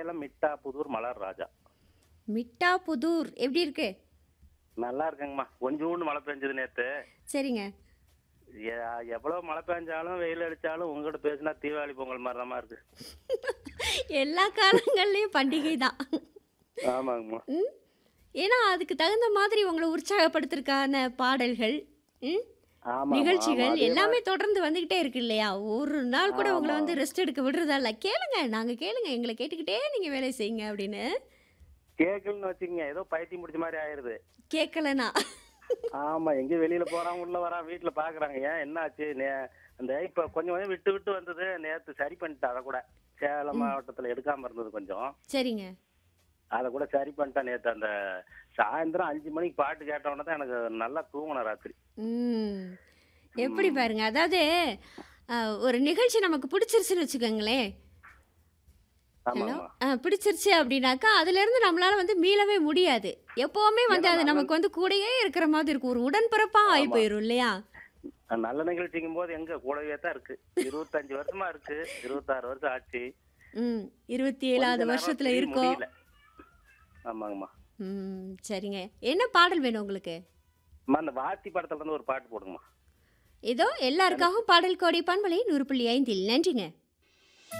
சேலம் மிட்டா புதூர் மலர் ராஜா மிட்டா புதூர் எப்படி இருக்கு நல்லா இருக்குங்கம்மா கொஞ்சோண்டு மழை பெஞ்சது நேத்து சரிங்க எ- எவ்வளவு மழை பெஞ்சாலும் வெயில் அடிச்சாலும் உங்ககிட்ட பேசினா தீபாவளி பொங்கல் மாதிரி தான் இருக்கு எல்லா காலங்கள்லயும் பண்டிகை தான் ஆமாங்கம்மா ம்? ஏன்னா அதுக்கு தகுந்த மாதிரி உங்களை உற்சாகப்படுத்துறதுக்கான பாடல்கள் ம்? ஆமா நிகழ்ச்சிகள் எல்லாமே தொடர்ந்து வந்துகிட்டே இருக்கு இல்லையா ஒரு நாள் கூட உங்களை வந்து ரெஸ்ட் எடுக்க விடுறதா இல்ல கேளுங்க நாங்க கேளுங்க எங்களை கேட்டுக்கிட்டே நீங்க வேலை செய்யுங்க அப்படின்னு கேக்கலன்னு வச்சுக்கங்க ஏதோ பைத்தியம் பிடிச்ச மாதிரி ஆயிருது கேட்கலனா ஆமா எங்க வெளியில போறான் உள்ள வரான் வீட்டுல பாக்குறாங்க ஏன் என்ன ஆச்சு நே- அந்த இப்ப கொஞ்சம் கொஞ்சம் விட்டு விட்டு வந்தது நேத்து சரி பண்ணிட்டேன் அதை கூட சேலம் மாவட்டத்துல எடுக்காம இருந்தது கொஞ்சம் சரிங்க அதை கூட சரி பண்ணிட்டேன் நேத்து அந்த சாயந்தரம் அஞ்சு மணிக்கு பாட்டு கேட்ட உடனே தான் எனக்கு நல்லா தூங்கினேன் ராத்திரி ம் எப்படி பாருங்க அதாவது அஹ், ஒரு நிகழ்ச்சி நமக்கு பிடிச்சிருச்சுன்னு வச்சுக்கோங்களேன் ஹலோ ஆமாம்மா பிடிச்சிருச்சு அப்படின்னாக்கா அதுலேருந்து நம்மளால வந்து மீளவே முடியாது எப்போவுமே வந்து அது நமக்கு வந்து கூடயே இருக்கிற மாதிரி இருக்கும் ஒரு உடன்பிறப்பாக ஆகி போயிடும் இல்லையா நல்ல நிகழ்ச்சிக்கும் போது எங்க கூடவே தான் இருக்கு இருபத்தஞ்சு வருஷமா இருக்கு இருபத்தாறு வருஷம் ஆச்சு ம் இருபத்தி ஏழாவது கொஞ்ச நேரம் வருஷத்துல சரி இருக்கோம் முடியல. ஆமாங்கம்மா ம் சரிங்க என்ன பாடல் வேணும் உங்களுக்கு அம்மா, அந்த வாத்தி படத்துல இருந்து ஒரு பாட்டு போடுங்கம்மா ஏதோ எல்லாருக்காகவும் பாடல் கோடி பண்பலை நூறு புள்ளி ஐந்தில் நன்றிங்க